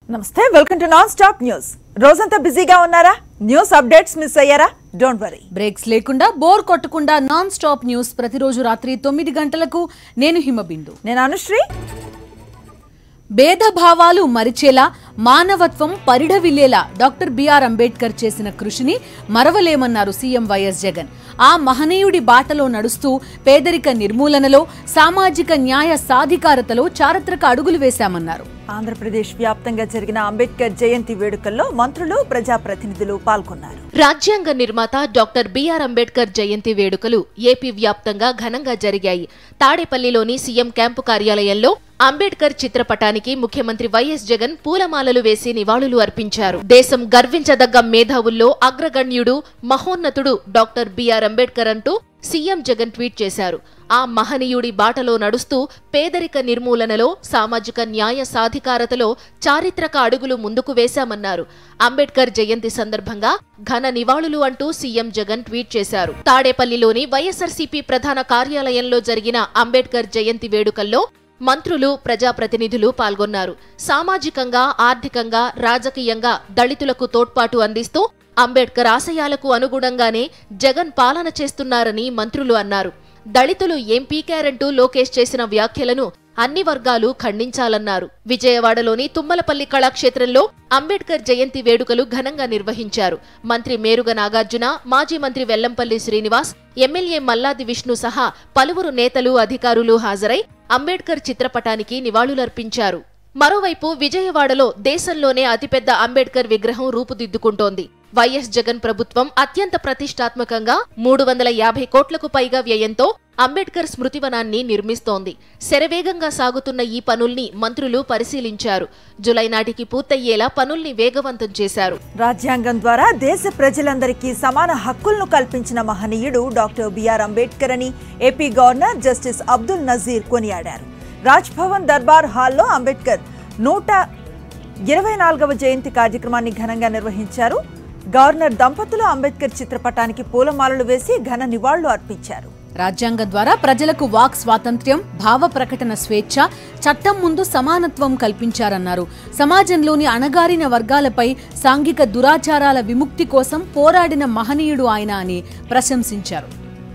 నమస్తే welcome to non stop news రోజంతా బిజీగా ఉన్నారా న్యూస్ అప్డేట్స్ మిస్ అయ్యారా డోంట్ వరీ బ్రేక్స్ లేకుండా బోర్ కొట్టకుండా నాన్ స్టాప్ న్యూస్ ప్రతిరోజు రాత్రి తొమ్మిది గంటలకు నేను హిమబిందు నేను అనుశ్రీ భేదభావాలు మరిచేలా మానవత్వం పరిఢవిల్లేలా డాక్టర్ బిఆర్ అంబేద్కర్ చేసిన కృషిని మరవలేమన్నారు సీఎం వైఎస్ జగన్ ఆ మహనీయుడి బాటలో నడుస్తూ పేదరిక నిర్మూలనలో సామాజిక న్యాయ సాధికారతలో చారిత్రక అడుగులు వేశామన్నారు ఆంధ్రప్రదేశ్ వ్యాప్తంగా జరిగిన అంబేద్కర్ జయంతి వేడుకల్లో మంత్రులు ప్రజాప్రతినిధులు పాల్గొన్నారు రాజ్యాంగ నిర్మాత డాక్టర్ బిఆర్ అంబేద్కర్ జయంతి వేడుకలు ఏపీ వ్యాప్తంగా ఘనంగా జరిగాయి తాడేపల్లిలోని సీఎం క్యాంపు కార్యాలయంలో అంబేద్కర్ చిత్రపటానికి ముఖ్యమంత్రి వైఎస్ జగన్ పూలమాలలు వేసి నివాళులు అర్పించారు దేశం గర్వించదగ్గ మేధావుల్లో అగ్రగణ్యుడు మహోన్నతుడు డాక్టర్ బిఆర్ అంబేద్కర్ అంటూ సీఎం జగన్ ట్వీట్ చేశారు ఆ మహనీయుడి బాటలో నడుస్తూ పేదరిక నిర్మూలనలో సామాజిక న్యాయ సాధికారతలో చారిత్రక అడుగులు ముందుకు వేశామన్నారు అంబేద్కర్ జయంతి సందర్భంగా ఘన నివాళులు అంటూ సీఎం జగన్ ట్వీట్ చేశారు తాడేపల్లిలోని వైఎస్ఆర్సీపీ ప్రధాన కార్యాలయంలో జరిగిన అంబేద్కర్ జయంతి వేడుకల్లో మంత్రులు ప్రజాప్రతినిధులు పాల్గొన్నారు సామాజికంగా ఆర్థికంగా రాజకీయంగా దళితులకు తోడ్పాటు అందిస్తూ అంబేద్కర్ ఆశయాలకు అనుగుణంగానే జగన్ పాలన చేస్తున్నారని మంత్రులు అన్నారు దళితులు ఏం పీకారంటూ లోకేష్ చేసిన వ్యాఖ్యలను అన్ని వర్గాలు ఖండించాలన్నారు విజయవాడలోని తుమ్మలపల్లి కళాక్షేత్రంలో అంబేద్కర్ జయంతి వేడుకలు ఘనంగా నిర్వహించారు మంత్రి మేరుగ నాగార్జున మాజీ మంత్రి వెల్లంపల్లి శ్రీనివాస్ ఎమ్మెల్యే మల్లాది విష్ణు సహా పలువురు నేతలు అధికారులు హాజరై అంబేద్కర్ చిత్రపటానికి నివాళులర్పించారు మరోవైపు విజయవాడలో దేశంలోనే అతిపెద్ద అంబేద్కర్ విగ్రహం రూపుదిద్దుకుంటోంది వైఎస్ జగన్ ప్రభుత్వం అత్యంత ప్రతిష్టాత్మకంగా మూడు వందల యాభై కోట్లకు పైగా వ్యయంతో అంబేద్కర్ స్మృతివనాన్ని నిర్మిస్తోంది శరవేగంగా సాగుతున్న ఈ పనుల్ని మంత్రులు పరిశీలించారు జులై నాటికి పూర్తయ్యేలా పనుల్ని వేగవంతం చేశారు రాజ్యాంగం ద్వారా దేశ ప్రజలందరికీ సమాన హక్కులను కల్పించిన మహనీయుడు డాక్టర్ బిఆర్ అంబేద్కర్ అని AP governor justice Abdul Nazeer కొనియాడారు రాజ్ భవన్ దర్బార్ హాల్లో అంబేద్కర్ నూట ఇరవై నాలుగవ జయంతి కార్యక్రమాన్ని ఘనంగా నిర్వహించారు గవర్నర్ దంపతులు అంబేద్కర్ చిత్రపటానికి పూలమాలలు వేసి ఘన నివాళులు అర్పించారు రాజ్యాంగం ద్వారా ప్రజలకు వాక్ స్వాతంత్ర్యం భావ ప్రకటన స్వేచ్ఛ చట్టం ముందు సమానత్వం కల్పించారన్నారు సమాజంలోని అణగారిన వర్గాలపై సాంఘిక దురాచారాల విముక్తి కోసం పోరాడిన మహనీయుడు ఆయన అని ప్రశంసించారు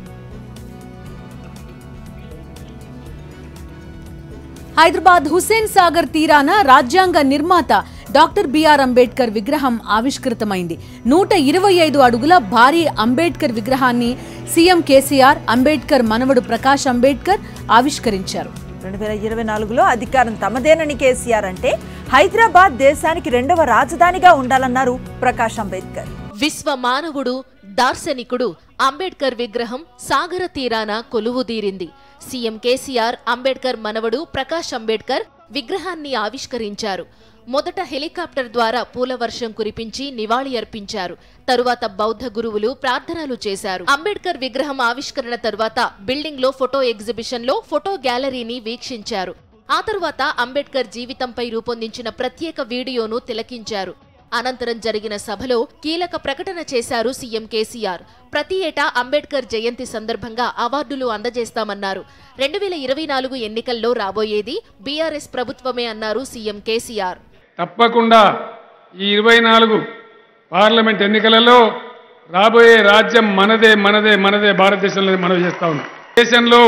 హైదరాబాద్ హుస్సేన్ సాగర్ తీరాన రాజ్యాంగ నిర్మాత డాక్టర్ బిఆర్ అంబేద్కర్ విగ్రహం ఆవిష్కృతమైంది నూట ఇరవై ఐదు అడుగుల భారీ అంబేద్కర్ విగ్రహాన్ని సీఎం కేసీఆర్ అంబేద్కర్ మనవడు ప్రకాష్ అంబేద్కర్ ఆవిష్కరించారు రెండు వేల ఇరవై నాలుగులో అధికారం తమదేనని కేసీఆర్ అంటే హైదరాబాద్ దేశానికి రెండవ రాజధానిగా ఉండాలన్నారు ప్రకాష్ అంబేద్కర్ విశ్వ మానవుడు దార్శనికుడు అంబేద్కర్ విగ్రహం సాగర తీరాన కొలువుదీరింది సీఎం కేసీఆర్ అంబేద్కర్ మనవడు ప్రకాష్ అంబేద్కర్ విగ్రహాన్ని ఆవిష్కరించారు మొదట హెలికాప్టర్ ద్వారా పూల వర్షం కురిపించి నివాళి అర్పించారు తరువాత బౌద్ధ గురువులు ప్రార్థనలు చేశారు అంబేద్కర్ విగ్రహం ఆవిష్కరణ తరువాత బిల్డింగ్ లో ఫోటో ఎగ్జిబిషన్ లో ఫోటో గ్యాలరీని వీక్షించారు ఆ తరువాత అంబేద్కర్ జీవితంపై రూపొందించిన ప్రత్యేక వీడియోను తిలకించారు అనంతరం జరిగిన సభలో కీలక ప్రకటన చేశారు సీఎం కేసీఆర్ ప్రతి ఏటా అంబేద్కర్ జయంతి సందర్భంగా అవార్డులు అందజేస్తామన్నారు రెండు వేల ఇరవై నాలుగు ఎన్నికల్లో రాబోయేది బీఆర్ఎస్ ప్రభుత్వమే అన్నారు సీఎం కేసీఆర్ తప్పకుండా ఈ ఇరవై నాలుగు పార్లమెంట్ ఎన్నికలలో రాబోయే రాజ్యం మనదే మనదే మనదే భారతదేశంలో మనవి చేస్తా ఉన్నాం దేశంలో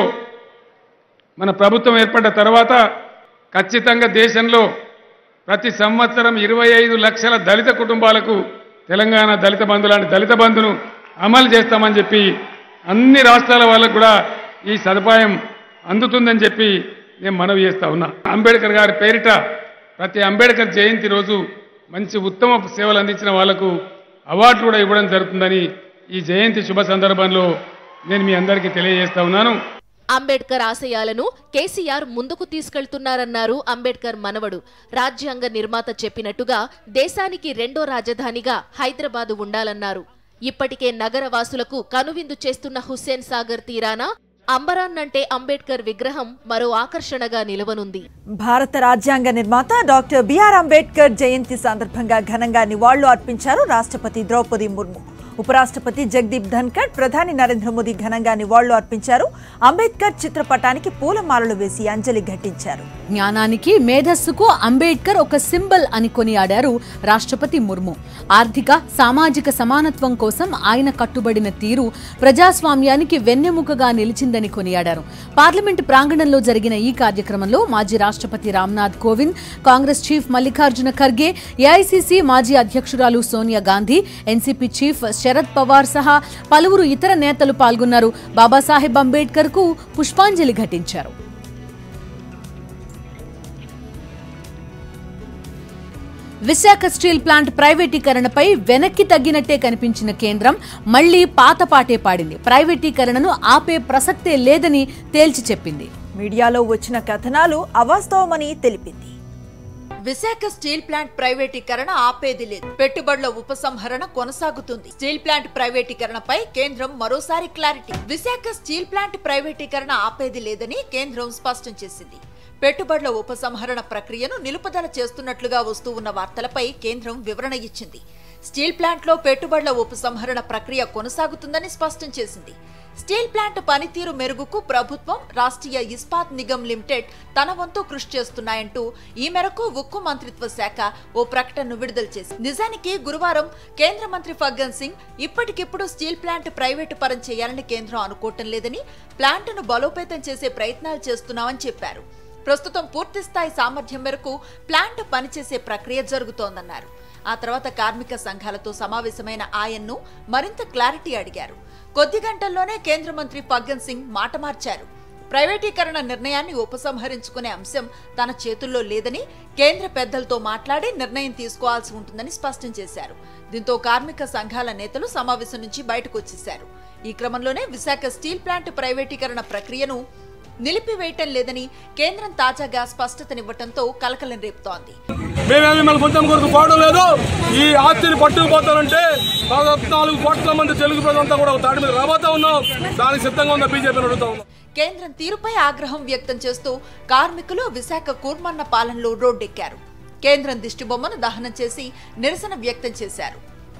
మన ప్రభుత్వం ఏర్పడ్డ తర్వాత ఖచ్చితంగా దేశంలో ప్రతి సంవత్సరం ఇరవై ఐదు లక్షల దళిత కుటుంబాలకు తెలంగాణ దళిత బంధు లాంటి దళిత బంధును అమలు చేస్తామని చెప్పి అన్ని రాష్ట్రాల వాళ్ళకు కూడా ఈ సదుపాయం అందుతుందని చెప్పి నేను మనవి చేస్తా ఉన్నా అంబేద్కర్ గారి పేరిట ప్రతి అంబేద్కర్ జయంతి రోజు మంచి ఉత్తమ సేవలు అందించిన వాళ్లకు అవార్డు కూడా ఇవ్వడం జరుగుతుందని ఈ జయంతి శుభ సందర్భంలో నేను మీ అందరికీ తెలియజేస్తా ఉన్నాను అంబేద్కర్ ఆశయాలను కేసీఆర్ ముందుకు తీసుకెళ్తున్నారన్నారు అంబేద్కర్ మనవడు రాజ్యాంగ నిర్మాత చెప్పినట్టుగా దేశానికి రెండో రాజధానిగా హైదరాబాదు ఉండాలన్నారు ఇప్పటికే నగరవాసులకు కనువిందు చేస్తున్న హుస్సేన్ సాగర్ తీరాన అంబరాన్నంటే అంబేద్కర్ విగ్రహం మరో ఆకర్షణగా నిలవనుంది భారత రాజ్యాంగ నిర్మాత డాక్టర్ బిఆర్ అంబేద్కర్ జయంతి సందర్భంగా ఘనంగా నివాళులు అర్పించారు రాష్ట్రపతి ద్రౌపది ముర్ము ఉపరాష్ట్రపతి జగదీప్ ధన్కర్ ప్రధాని నరేంద్ర మోదీ ఘనంగా నివాళులు అర్పించారు అంబేద్కర్ చిత్రపటానికి పూలమాలలు వేసి అంజలి ఘటించారు జ్ఞానానికి మేధస్సుకు అంబేద్కర్ ఒక సింబల్ అని కొనియాడారు రాష్ట్రపతి ముర్ము ఆర్థిక సామాజిక సమానత్వం కోసం ఆయన కట్టుబడిన తీరు ప్రజాస్వామ్యానికి వెన్నెముకగా నిలిచిందని కొనియాడారు పార్లమెంటు ప్రాంగణంలో జరిగిన ఈ కార్యక్రమంలో మాజీ రాష్ట్రపతి రామ్నాథ్ కోవింద్ కాంగ్రెస్ చీఫ్ మల్లికార్జున ఖర్గే ఏఐసిసి మాజీ అధ్యక్షురాలు సోనియా గాంధీ ఎన్సీపీ చీఫ్ శరద్ పవార్ సహా పలువురు ఇతర నేతలు పాల్గొన్నారు బాబాసాహెబ్ అంబేద్కర్ కు పుష్పాంజలి ఘటించారు విశాఖ స్టీల్ ప్లాంట్ ప్రైవేటీకరణపై వెనక్కి తగ్గినట్టే కనిపించిన కేంద్రం మళ్లీ పాతపాటే పాడింది ప్రైవేటీకరణను ఆపే ప్రసక్తే లేదని తేల్చి చెప్పింది మీడియాలో వచ్చిన కథనాలు అవాస్తవమని తెలిపింది విశాఖ స్టీల్ ప్లాంట్ ప్రైవేటీకరణ ఆపేది లేదు పెట్టుబడుల ఉపసంహరణ కొనసాగుతుంది స్టీల్ ప్లాంట్ ప్రైవేటీకరణపై కేంద్రం మరోసారి క్లారిటీ విశాఖ స్టీల్ ప్లాంట్ ప్రైవేటీకరణ ఆపేది లేదని కేంద్రం స్పష్టం చేసింది పెట్టుబడుల ఉపసంహరణ ప్రక్రియను నిలుపుదల చేస్తున్నట్లుగా వస్తూ ఉన్న వార్తలపై కేంద్రం వివరణ ఇచ్చింది స్టీల్ ప్లాంట్లో పెట్టుబడుల ఉపసంహరణ ప్రక్రియ కొనసాగుతుందని స్పష్టం చేసింది స్టీల్ ప్లాంట్ పనితీరు మెరుగుకు ప్రభుత్వం రాష్ట్రీయ ఇస్పాత్ నిగమ్ లిమిటెడ్ తన వంతు కృషి చేస్తున్నాయంటూ ఈ మేరకు ఉక్కు మంత్రిత్వ శాఖ ఓ ప్రకటనను విడుదల చేసింది నిజానికి గురువారం కేంద్ర మంత్రి ఫగ్గన్ సింగ్ ఇప్పటికిప్పుడు స్టీల్ ప్లాంట్ ప్రైవేటు పరం చేయాలని కేంద్రం అనుకోవటం లేదని ప్లాంట్ను బలోపేతం చేసే ప్రయత్నాలు చేస్తున్నామని చెప్పారు ప్రస్తుతం పూర్తి స్థాయి సామర్థ్యం మేరకు ప్లాంట్ పనిచేసే ప్రక్రియ జరుగుతోందన్నారు ఆ తర్వాత కార్మిక సంఘాలతో సమావేశమైన ఆయన్ను మరింత క్లారిటీ అడిగారు కొద్ది గంటల్లోనే కేంద్ర మంత్రి ఫగ్గన్ సింగ్ మాట మార్చారు ప్రైవేటీకరణ నిర్ణయాన్ని ఉపసంహరించుకునే అంశం తన చేతుల్లో లేదని కేంద్ర పెద్దలతో మాట్లాడి నిర్ణయం తీసుకోవాల్సి ఉంటుందని స్పష్టం చేశారు దీంతో కార్మిక సంఘాల నేతలు సమావేశం నుంచి బయటకు వచ్చేశారు ఈ క్రమంలోనే విశాఖ స్టీల్ ప్లాంట్ ప్రైవేటీకరణ ప్రక్రియను నిలిపివేయటం లేదని కేంద్రం తాజాగా స్పష్టతనివ్వటంతో కలకలం రేపుతోంది మేమేమి మన సొంతం కొరకు పోవడం లేదు ఈ ఆస్తిని పట్టుకుపోతారంటే దాదాపు నాలుగు కోట్ల మంది తెలుగు ప్రజలంతా కూడా ఒక తాడి మీద రాబోతా ఉన్నాం దానికి సిద్ధంగా ఉన్న బీజేపీ అడుగుతా ఉన్నాం కేంద్రం తీరుపై ఆగ్రహం వ్యక్తం చేస్తూ కార్మికులు విశాఖ కూర్మన్న పాలనలో రోడ్డెక్కారు కేంద్రం దిష్టిబొమ్మను దహనం చేసి నిరసన వ్యక్తం చేశారు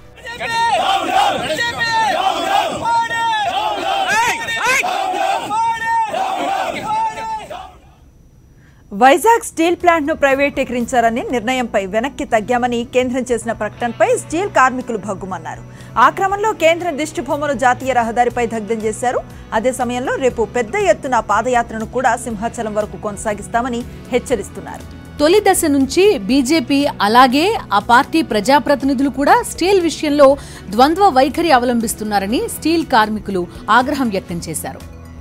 వైజాగ్ స్టీల్ ప్లాంట్ ను ప్రైవేటీకరించారని నిర్ణయంపై వెనక్కి తగ్గామని కేంద్రం చేసిన ప్రకటనపై స్టీల్ కార్మికులు భగ్గుమన్నారు ఆ క్రమంలో కేంద్రం దిష్టి బొమ్మను జాతీయ రహదారిపై దగ్ధం చేశారు అదే సమయంలో రేపు పెద్ద ఎత్తున పాదయాత్రను కూడా సింహాచలం వరకు కొనసాగిస్తామని హెచ్చరిస్తున్నారు తొలి దశ నుంచి బీజేపీ అలాగే ఆ పార్టీ ప్రజాప్రతినిధులు కూడా స్టీల్ విషయంలో ద్వంద్వ వైఖరి అవలంబిస్తున్నారని స్టీల్ కార్మికులు ఆగ్రహం వ్యక్తం చేశారు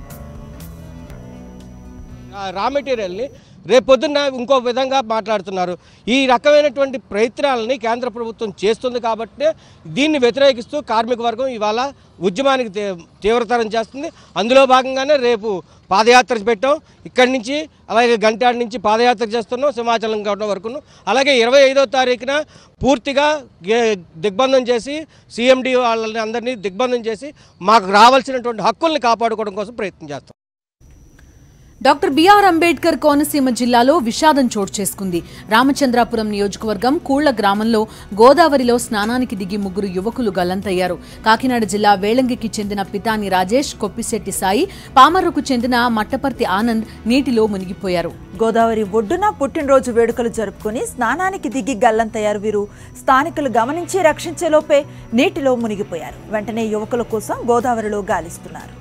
ఆ రా మెటీరియల్ని రేపొద్దున్న ఇంకో విధంగా మాట్లాడుతున్నారు ఈ రకమైనటువంటి ప్రయత్నాలని కేంద్ర ప్రభుత్వం చేస్తుంది కాబట్టి దీన్ని వ్యతిరేకిస్తూ కార్మిక వర్గం ఇవాళ ఉద్యమానికి తే- తీవ్రతరం చేస్తుంది అందులో భాగంగానే రేపు పాదయాత్ర పెట్టాం ఇక్కడి నుంచి అలాగే గంటాడి నుంచి పాదయాత్ర చేస్తున్నాం సింహాచలం గౌడ వరకును అలాగే ఇరవై ఐదో తారీఖున పూర్తిగా గే- దిగ్బంధం చేసి సీఎండి వాళ్ళని అందరినీ దిగ్బంధం చేసి మాకు రావాల్సినటువంటి హక్కుల్ని కాపాడుకోవడం కోసం ప్రయత్నం చేస్తాం డాక్టర్ బిఆర్ అంబేద్కర్ కోనసీమ జిల్లాలో విషాదం చోటు చేసుకుంది రామచంద్రాపురం నియోజకవర్గం కూళ్ల గ్రామంలో గోదావరిలో స్నానానికి దిగి ముగ్గురు యువకులు గల్లంతయ్యారు కాకినాడ జిల్లా వేళంగికి చెందిన పితాని రాజేష్ కొప్పిశెట్టి సాయి పామర్రుకు చెందిన మట్టపర్తి ఆనంద్ నీటిలో మునిగిపోయారు గోదావరి ఒడ్డున పుట్టినరోజు వేడుకలు జరుపుకుని స్నానానికి దిగి గల్లంతయ్యారు వీరు స్థానికులు గమనించి రక్షించేలోపే నీటిలో మునిగిపోయారు వెంటనే యువకుల కోసం గోదావరిలో గాలిస్తున్నారు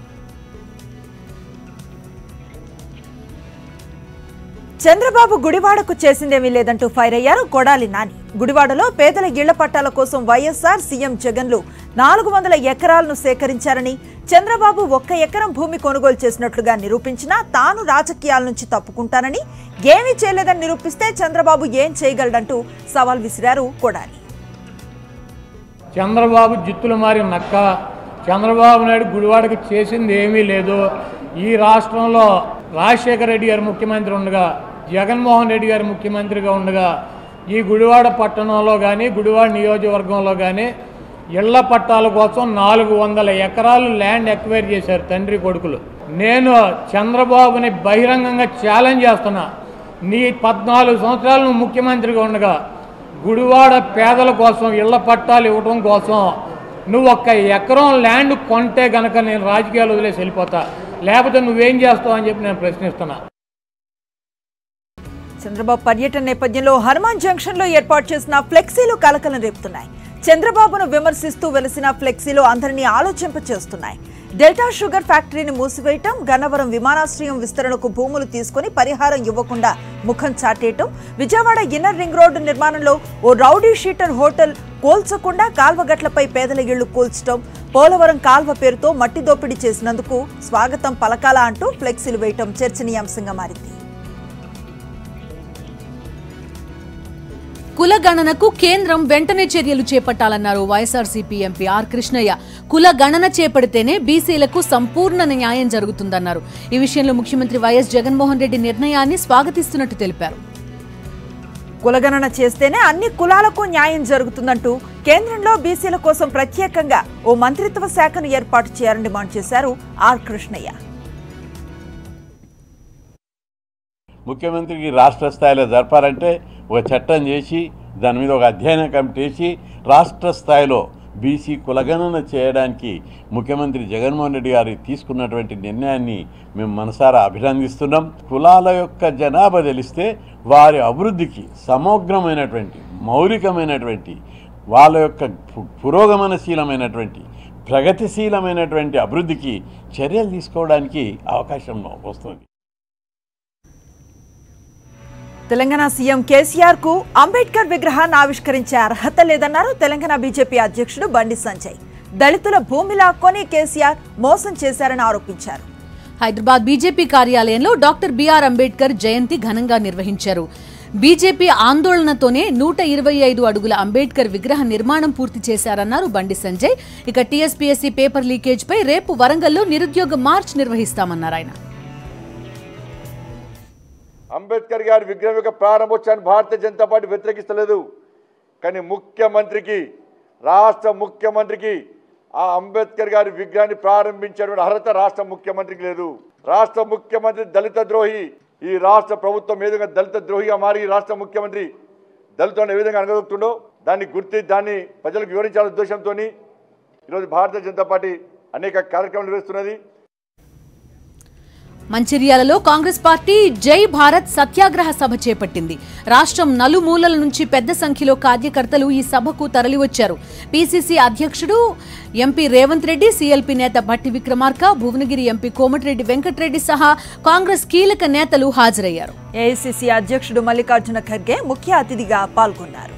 చంద్రబాబు గుడివాడకు చేసిందేమీ లేదంటూ ఫైర్ అయ్యారు కొడాలి నాని గుడివాడలో పేదల ఇళ్ల పట్టాల కోసం వైఎస్ఆర్ సీఎం జగన్లు నాలుగు వందల ఎకరాలను సేకరించారని చంద్రబాబు ఒక్క ఎకరం భూమి కొనుగోలు చేసినట్లుగా నిరూపించినా తాను రాజకీయాల నుంచి తప్పుకుంటానని ఏమీ చేయలేదని నిరూపిస్తే చంద్రబాబు ఏం చేయగలడంటూ సవాల్ విసిరారు కొడాలి చంద్రబాబు జిత్తులు మారి నక్క చంద్రబాబు నాయుడు గుడివాడకి చేసింది ఏమీ లేదు ఈ రాష్ట్రంలో రాజశేఖర రెడ్డి గారు ముఖ్యమంత్రి ఉండగా జగన్మోహన్ రెడ్డి గారు ముఖ్యమంత్రిగా ఉండగా ఈ గుడివాడ పట్టణంలో కానీ గుడివాడ నియోజకవర్గంలో కానీ ఇళ్ల పట్టాల కోసం నాలుగు వందల ఎకరాలు ల్యాండ్ ఎక్వైర్ చేశారు తండ్రి కొడుకులు నేను చంద్రబాబుని బహిరంగంగా ఛాలెంజ్ చేస్తున్నా నీ పద్నాలుగు సంవత్సరాలు నువ్వు ముఖ్యమంత్రిగా ఉండగా గుడివాడ పేదల కోసం ఇళ్ల పట్టాలు ఇవ్వడం కోసం నువ్వు ఒక్క ఎకరం ల్యాండ్ కొంటే గనక నేను రాజకీయాలు వదిలేసి వెళ్ళిపోతా లేకపోతే నువ్వేం చేస్తావు అని చెప్పి నేను ప్రశ్నిస్తున్నా చంద్రబాబు పర్యటన నేపథ్యంలో హనుమాన్ జంక్షన్ లో ఏర్పాటు చేసిన ఫ్లెక్సీలు కలకలం రేపుతున్నాయి చంద్రబాబును విమర్శిస్తూ వెలిసిన ఫ్లెక్సీలు అందరినీ ఆలోచింప చేస్తున్నాయి డెల్టా షుగర్ ఫ్యాక్టరీని మూసివేయటం గన్నవరం విమానాశ్రయం విస్తరణకు భూములు తీసుకుని పరిహారం ఇవ్వకుండా ముఖం చాటేయటం విజయవాడ ఇన్నర్ రింగ్ రోడ్డు నిర్మాణంలో ఓ రౌడీ షీటర్ హోటల్ కోల్చకుండా కాల్వగట్లపై పేదల ఇళ్లు కూల్చడం పోలవరం కాల్వ పేరుతో మట్టి దోపిడీ చేసినందుకు స్వాగతం పలకాల అంటూ ఫ్లెక్సీలు వేయటం చర్చనీయాంశంగా మారింది కులగణనకు కేంద్రం వెంటనే చర్యలు చేపట్టాలన్నారు వైఎస్ఆర్సీపీ ఎంపీ ఆర్ కృష్ణయ్య కుల గణన చేపడితేనే బీసీలకు సంపూర్ణ న్యాయం జరుగుతుందన్నారు ఈ విషయంలో ముఖ్యమంత్రి వైఎస్ జగన్మోహన్ రెడ్డి నిర్ణయాన్ని స్వాగతిస్తున్నట్టు తెలిపారు కులగణన చేస్తేనే అన్ని కులాలకు న్యాయం జరుగుతుందంటూ కేంద్రంలో బీసీల కోసం ప్రత్యేకంగా ఓ మంత్రిత్వ శాఖను ఏర్పాటు చేయాలని డిమాండ్ చేశారు ఆర్ కృష్ణయ్య ముఖ్యమంత్రికి రాష్ట్ర స్థాయిలో జరపాలంటే ఒక చట్టం చేసి దాని మీద ఒక అధ్యయన కమిటీ వేసి రాష్ట్ర స్థాయిలో బీసీ కులగణన చేయడానికి ముఖ్యమంత్రి జగన్మోహన్ రెడ్డి గారు తీసుకున్నటువంటి నిర్ణయాన్ని మేము మనసారా అభినందిస్తున్నాం కులాల యొక్క జనాభా తెలిస్తే వారి అభివృద్ధికి సమగ్రమైనటువంటి మౌలికమైనటువంటి వాళ్ళ యొక్క పు- పురోగమనశీలమైనటువంటి ప్రగతిశీలమైనటువంటి అభివృద్ధికి చర్యలు తీసుకోవడానికి అవకాశం వస్తుంది తెలంగాణ సీఎం కేసీఆర్ కు అంబేద్కర్ విగ్రహాన్ని ఆవిష్కరించే అర్హత లేదన్నారు తెలంగాణ బీజేపీ అధ్యక్షుడు బండి సంజయ్ దళితుల భూమి లాక్కొని కేసీఆర్ మోసం చేశారని ఆరోపించారు హైదరాబాద్ బీజేపీ కార్యాలయంలో డాక్టర్ బిఆర్ అంబేద్కర్ జయంతి ఘనంగా నిర్వహించారు బీజేపీ ఆందోళనతోనే నూట ఇరవై ఐదు అడుగుల అంబేద్కర్ విగ్రహ నిర్మాణం పూర్తి చేశారన్నారు బండి సంజయ్ ఇక టీఎస్పీఎస్సీ పేపర్ లీకేజ్ పై రేపు వరంగల్లో నిరుద్యోగ మార్చ్ నిర్వహిస్తామన్నారు ఆయన అంబేద్కర్ గారి విగ్రహం యొక్క ప్రారంభోత్సవాన్ని భారతీయ జనతా పార్టీ వ్యతిరేకిస్తలేదు కానీ ముఖ్యమంత్రికి రాష్ట్ర ముఖ్యమంత్రికి ఆ అంబేద్కర్ గారి విగ్రహాన్ని ప్రారంభించేటువంటి అర్హత రాష్ట్ర ముఖ్యమంత్రికి లేదు రాష్ట్ర ముఖ్యమంత్రి దళిత ద్రోహి ఈ రాష్ట్ర ప్రభుత్వం ఏ విధంగా దళిత ద్రోహిగా మారి ఈ రాష్ట్ర ముఖ్యమంత్రి దళితులను ఏ విధంగా అనగలుగుతుండో దాన్ని గుర్తి దాన్ని ప్రజలకు వివరించాలనే ఉద్దేశంతో ఈరోజు భారతీయ జనతా పార్టీ అనేక కార్యక్రమాలు నిర్వహిస్తున్నది మంచిర్యాలలో కాంగ్రెస్ పార్టీ జై భారత్ సత్యాగ్రహ సభ చేపట్టింది రాష్ట్రం నలుమూలల నుంచి పెద్ద సంఖ్యలో కార్యకర్తలు ఈ సభకు తరలివచ్చారు పీసీసీ అధ్యక్షుడు ఎంపీ రేవంత్ రెడ్డి సీఎల్పీ నేత భట్టి విక్రమార్క భువనగిరి ఎంపీ కోమటిరెడ్డి వెంకటరెడ్డి సహా కాంగ్రెస్ కీలక నేతలు హాజరయ్యారు ఏఐసిసి అధ్యక్షుడు మల్లికార్జున ఖర్గే ముఖ్య అతిథిగా పాల్గొన్నారు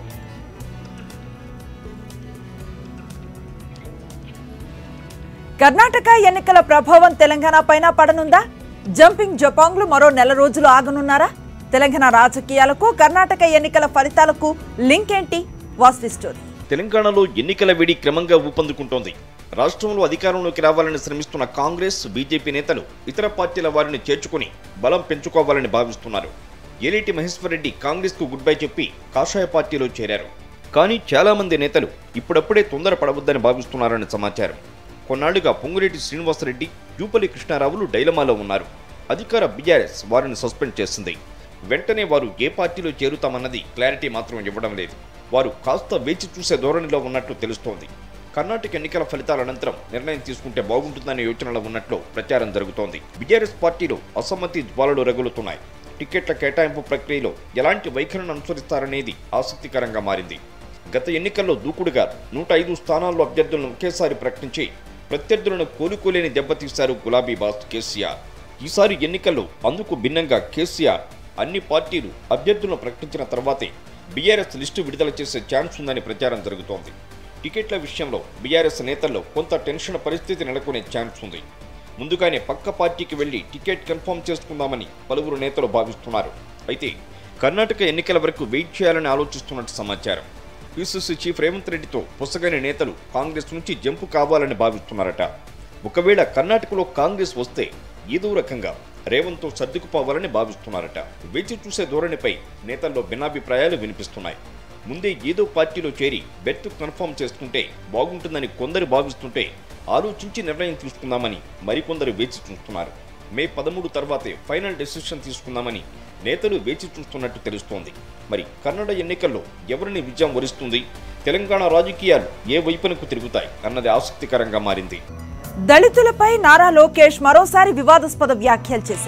కర్ణాటక ఎన్నికల ప్రభావం తెలంగాణ పైన పడనుందా జంపింగ్ జపాంగ్లు మరో నెల రోజులు ఆగనున్నారా తెలంగాణ రాజకీయాలకు కర్ణాటక ఎన్నికల ఫలితాలకు లింక్ ఏంటి వాస్తు స్టోరీ తెలంగాణలో ఎన్నికల వేడి క్రమంగా ఊపందుకుంటోంది రాష్ట్రంలో అధికారంలోకి రావాలని శ్రమిస్తున్న కాంగ్రెస్ బీజేపీ నేతలు ఇతర పార్టీల వారిని చేర్చుకుని బలం పెంచుకోవాలని భావిస్తున్నారు ఏలేటి మహేశ్వర్ రెడ్డి కాంగ్రెస్ కు గుడ్ బై చెప్పి కాషాయ పార్టీలో చేరారు కానీ చాలా మంది నేతలు ఇప్పుడప్పుడే తొందరపడవద్దని భావిస్తున్నారని సమాచారం కొన్నాళ్లుగా పొంగులేటి శ్రీనివాసరెడ్డి జూపల్లి కృష్ణారావులు డైలమాలో ఉన్నారు అధికార బీఆర్ఎస్ వారిని సస్పెండ్ చేసింది వెంటనే వారు ఏ పార్టీలో చేరుతామన్నది క్లారిటీ మాత్రం ఇవ్వడం లేదు వారు కాస్త వేచి చూసే ధోరణిలో ఉన్నట్లు తెలుస్తోంది కర్ణాటక ఎన్నికల ఫలితాల అనంతరం నిర్ణయం తీసుకుంటే బాగుంటుందనే యోచనలో ఉన్నట్లు ప్రచారం జరుగుతోంది బీఆర్ఎస్ పార్టీలో అసమ్మతి జ్వాలలు రగులుతున్నాయి టికెట్ల కేటాయింపు ప్రక్రియలో ఎలాంటి వైఖరిని అనుసరిస్తారనేది ఆసక్తికరంగా మారింది గత ఎన్నికల్లో దూకుడుగా నూట ఐదు స్థానాల్లో అభ్యర్థులను ఒకేసారి ప్రకటించి ప్రత్యర్థులను కోలుకోలేని దెబ్బతీశారు గులాబీ బాస్ కేసీఆర్ ఈసారి ఎన్నికల్లో అందుకు భిన్నంగా కేసీఆర్ అన్ని పార్టీలు అభ్యర్థులను ప్రకటించిన తర్వాతే బీఆర్ఎస్ లిస్టు విడుదల చేసే ఛాన్స్ ఉందని ప్రచారం జరుగుతోంది టికెట్ల విషయంలో బీఆర్ఎస్ నేతల్లో కొంత టెన్షన్ పరిస్థితి నెలకొనే ఛాన్స్ ఉంది ముందుగానే పక్క పార్టీకి వెళ్లి టికెట్ కన్ఫర్మ్ చేసుకుందామని పలువురు నేతలు భావిస్తున్నారు అయితే కర్ణాటక ఎన్నికల వరకు వెయిట్ చేయాలని ఆలోచిస్తున్నట్టు సమాచారం పిసిసి చీఫ్ రేవంత్ రెడ్డితో పుసగని నేతలు కాంగ్రెస్ నుంచి జంపు కావాలని భావిస్తున్నారట ఒకవేళ కర్ణాటకలో కాంగ్రెస్ వస్తే ఏదో రకంగా రేవంత్తో సర్దుకుపోవాలని భావిస్తున్నారట వేచి చూసే ధోరణిపై నేతల్లో భిన్నాభిప్రాయాలు వినిపిస్తున్నాయి ముందే ఏదో పార్టీలో చేరి బెర్త్ కన్ఫర్మ్ చేసుకుంటే బాగుంటుందని కొందరు భావిస్తుంటే ఆలోచించి నిర్ణయం తీసుకుందామని మరికొందరు వేచి చూస్తున్నారు మే పదమూడు తర్వాతే ఫైనల్ డెసిషన్ తీసుకుందామని నేతలు వేచి చూస్తున్నట్టు తెలుస్తోంది మరి కన్నడ ఎన్నికల్లో ఎవరిని విజయం వరిస్తుంది తెలంగాణ రాజకీయాలు ఏ వైపునకు తిరుగుతాయి అన్నది ఆసక్తికరంగా మారింది దళితులపై నారా లోకేష్ మరోసారి వివాదాస్పద వ్యాఖ్యలు చేశారు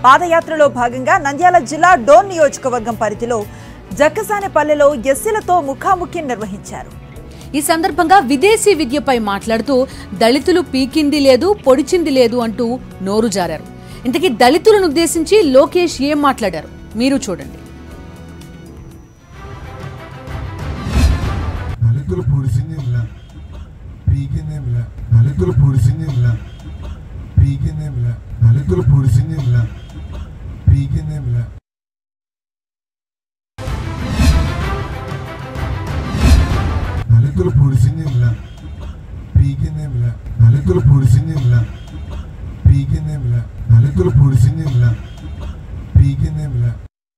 పాదయాత్రలో భాగంగా నంద్యాల జిల్లా డోన్ నియోజకవర్గం పరిధిలో జక్కసానెపల్లెలో ఎస్సీలతో ముఖాముఖి నిర్వహించారు ఈ సందర్భంగా విదేశీ విద్యపై మాట్లాడుతూ దళితులు పీకింది లేదు పొడిచింది లేదు అంటూ నోరు జారారు ఇంతకీ దళితులను ఉద్దేశించి లోకేష్ ఏం మాట్లాడారు మీరు చూడండి దళితులు పొడిసిందిలా పీకిందేమిలా దళితులు పొడిసిందిలా పీకిందేమిలా దళితులు పొడిసిందిలా పీకిందేమిలా దళితులు పొడిసిందిలా పీకిందేమిలా దళితులు పొడిసిందిలా పీకిందేమిలా దళితులు పొడిసిందిలా పీకిందేమిలా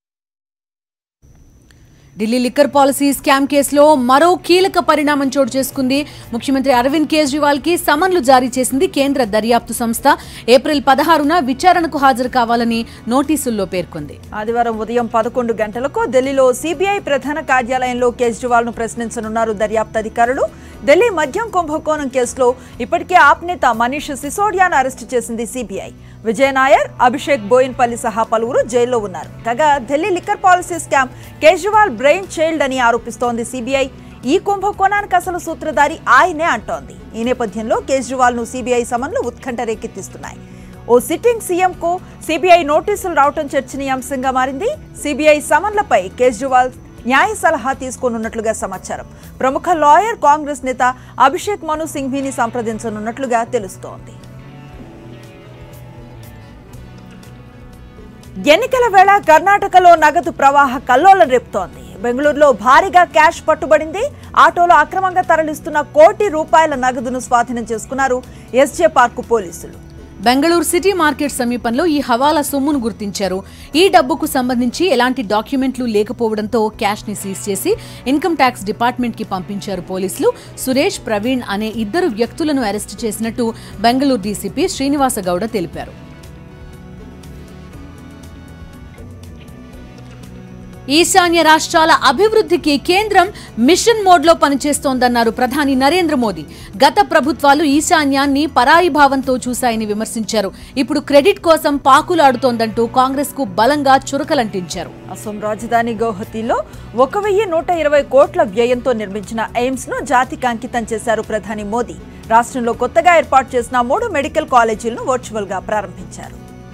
ఢిల్లీ లిక్కర్ పాలసీ స్కామ్ కేసులో మరో కీలక పరిణామం చోటు చేసుకుంది ముఖ్యమంత్రి అరవింద్ కేజ్రీవాల్ కి సమన్లు జారీ చేసింది కేంద్ర దర్యాప్తు సంస్థ ఏప్రిల్ పదహారున విచారణకు హాజరు కావాలని నోటీసుల్లో పేర్కొంది ఆదివారం ఉదయం పదకొండు గంటలకు ఢిల్లీలో సిబిఐ ప్రధాన కార్యాలయంలో కేజ్రీవాల్ ను ప్రశ్నించనున్నారు దర్యాప్తు అధికారులు ఢిల్లీ మద్యం కుంభకోణం కేసులో ఇప్పటికే ఆప్ నేత మనీష్ సిసోడియాను అరెస్టు చేసింది సిబిఐ విజయ్ నాయర్ అభిషేక్ బోయిన్పల్లి సహా పలువురు జైల్లో ఉన్నారు కాగా Delhi liquor policy scam Kejriwal brain child అని ఆరోపిస్తోంది సిబిఐ ఈ కుంభకోణానికి అసలు సూత్రధారి ఆయనే అంటోంది ఈ నేపథ్యంలో కేజ్రీవాల్ ను సిబిఐ సమన్లు ఉత్కంఠ రేకెత్తిస్తున్నాయి ఓ సిట్టింగ్ సీఎంకు సిబిఐ నోటీసులు రావటం చర్చనీయాంశంగా మారింది సిబిఐ సమన్లపై కేజ్రీవాల్ న్యాయ సలహా తీసుకోనున్నట్లుగా సమాచారం ప్రముఖ లాయర్ కాంగ్రెస్ నేత అభిషేక్ మను సింఘ్వీని సంప్రదించనున్నట్లుగా తెలుస్తోంది ఎన్నికల వేళ కర్ణాటకలో నగదు ప్రవాహ కల్లోలం రేపుతోంది బెంగళూరులో భారీగా క్యాష్ పట్టుబడింది ఆటోలో అక్రమంగా తరలిస్తున్న కోటి రూపాయల నగదును స్వాధీనం చేసుకున్నారు ఎస్జే పార్కు పోలీసులు బెంగళూరు సిటీ మార్కెట్ సమీపంలో ఈ హవాలా సొమ్మును గుర్తించారు ఈ డబ్బుకు సంబంధించి ఎలాంటి డాక్యుమెంట్లు లేకపోవడంతో క్యాష్ ని సీజ్ చేసి ఇన్కమ్ ట్యాక్స్ డిపార్ట్మెంట్ కి పంపించారు పోలీసులు సురేష్ ప్రవీణ్ అనే ఇద్దరు వ్యక్తులను అరెస్టు చేసినట్టు బెంగళూరు డీసీపీ శ్రీనివాస గౌడ తెలిపారు ఈశాన్య రాష్ట్రాల అభివృద్ధికి కేంద్రం మిషన్ మోడ్లో పనిచేస్తోందన్నారు ప్రధాని నరేంద్ర మోదీ గత ప్రభుత్వాలు ఈశాన్యాన్ని పరాయి భావంతో చూశాయని విమర్శించారు ఇప్పుడు క్రెడిట్ కోసం పాకులాడుతోందంటూ కాంగ్రెస్ కు బలంగా చురకలంటించారు అసోం రాజధాని గౌహతిలో ఒక వెయ్యి నూట ఇరవై కోట్ల వ్యయంతో నిర్మించిన ఎయిమ్స్ ను జాతికి అంకితం చేశారు ప్రధాని మోదీ రాష్ట్రంలో కొత్తగా ఏర్పాటు చేసిన మూడు మెడికల్ కాలేజీలను వర్చువల్ గా ప్రారంభించారు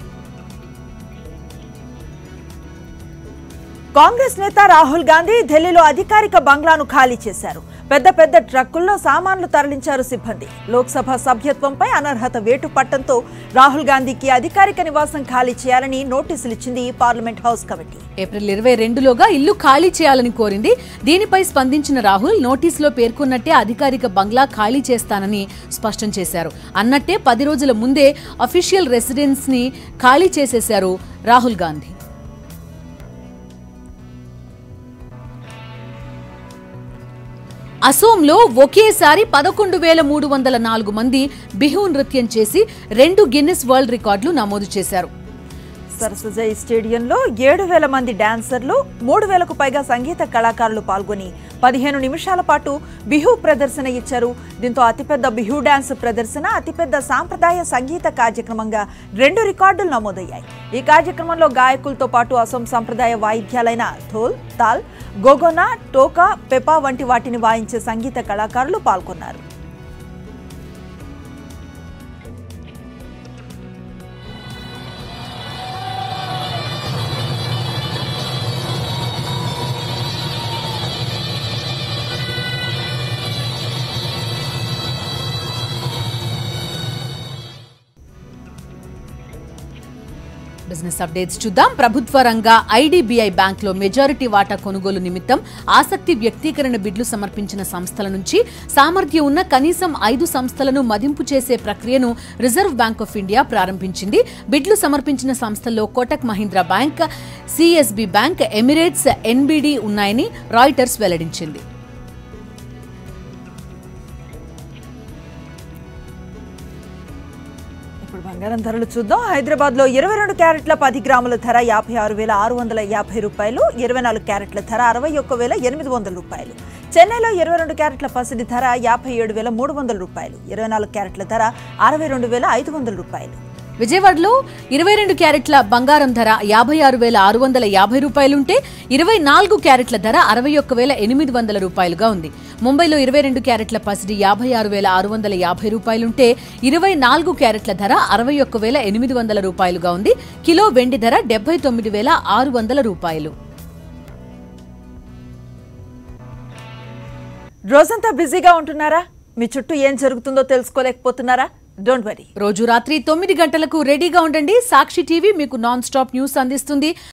కాంగ్రెస్ నేత రాహుల్ గాంధీ ఢిల్లీలో అధికారిక బంగ్లాను ఖాళీ చేశారు పెద్ద పెద్ద ట్రక్కుల్లో సామాన్లు తరలించారు సిబ్బంది లోక్సభ సభ్యత్వంపై అనర్హత వేటు పట్టంతో రాహుల్ గాంధీకి అధికారిక నివాసం ఖాళీ చేయాలని నోటీసులు ఇచ్చింది పార్లమెంట్ హౌస్ కమిటీ ఏప్రిల్ ఇరవై రెండులోగా ఇల్లు ఖాళీ చేయాలని కోరింది దీనిపై స్పందించిన రాహుల్ నోటీసులో పేర్కొన్నట్టే అధికారిక బంగ్లా ఖాళీ చేస్తానని స్పష్టం చేశారు అన్నట్టే పది రోజుల ముందే అఫీషియల్ రెసిడెన్స్ ని ఖాళీ చేసేశారు రాహుల్ గాంధీ అసోంలో ఒకేసారి పదకొండు వేల మూడు వందల నాలుగు మంది బిహు నృత్యం చేసి రెండు గిన్నిస్ వరల్డ్ రికార్డులు నమోదు చేశారు సరసజై స్టేడియంలో ఏడు వేల మంది డాన్సర్లు మూడు వేలకు పైగా సంగీత కళాకారులు పాల్గొని పదిహేను నిమిషాల పాటు బిహు ప్రదర్శన ఇచ్చారు దీంతో అతిపెద్ద బిహు డాన్స్ ప్రదర్శన అతిపెద్ద సాంప్రదాయ సంగీత కార్యక్రమంగా రెండు రికార్డులు నమోదయ్యాయి ఈ కార్యక్రమంలో గాయకులతో పాటు అసోం సంప్రదాయ వాయిద్యాలైన థోల్ తాల్ గోగోనా టోకా పెపా వంటి వాటిని వాయించే సంగీత కళాకారులు పాల్గొన్నారు బిజినెస్ అప్డేట్స్ చూద్దాం ప్రభుత్వ రంగ ఐడిబిఐ బ్యాంక్ లో మెజారిటీ వాటా కొనుగోలు నిమిత్తం ఆసక్తి వ్యక్తీకరణ బిడ్లు సమర్పించిన సంస్థల నుంచి సామర్థ్యం ఉన్న కనీసం ఐదు సంస్థలను మదింపు చేసే ప్రక్రియను రిజర్వ్ బ్యాంక్ ఆఫ్ ఇండియా ప్రారంభించింది బిడ్లు సమర్పించిన సంస్థల్లో Kotak Mahindra bank CSB bank Emirates NBD ఉన్నాయని రాయిటర్స్ వెల్లడించింది ఇప్పుడు బంగారం ధరలు చూద్దాం హైదరాబాద్ లో ఇరవై రెండు క్యారెట్ల పది గ్రాముల ధర యాభై ఆరు వేల ఆరు వందల యాభై రూపాయలు ఇరవై నాలుగు క్యారెట్ల ధర అరవై ఒక్క వేల ఎనిమిది వందల రూపాయలు చెన్నైలో ఇరవై రెండు క్యారెట్ల పసిడి ధర యాభై ఏడు వేల మూడు వందల రూపాయలు ఇరవై నాలుగు క్యారెట్ల ధర అరవై రెండు వేల ఐదు వందల రూపాయలు విజయవాడలో ఇరవై రెండు క్యారెట్ల బంగారం ధర యాభై ఆరు వేల ఆరు వందల యాభై రూపాయలుంటే ఇరవై నాలుగు క్యారెట్ల ధర అరవై ఒక్క వేల ఎనిమిది వందల రూపాయలుగా ఉంది ముంబైలో ఇరవై రెండు క్యారెట్ల పసిడి యాభై ఆరు వేల ఆరు వందల యాభై రూపాయలుంటే ఇరవై నాలుగు క్యారెట్ల ధర అరవై ఒక్క వేల ఎనిమిది వందల రూపాయలుగా ఉంది కిలో వెండి ధర డెబ్బై తొమ్మిది వేల ఆరు వందల రూపాయలు రోజంతా బిజీగా ఉంటున్నారా మీ చుట్టూ ఏం జరుగుతుందో తెలుసుకోలేకపోతున్నారా డోంట్ వరీ రోజు రాత్రి తొమ్మిది గంటలకు రెడీగా ఉండండి సాక్షి టీవీ మీకు నాన్ స్టాప్ న్యూస్ అందిస్తుంది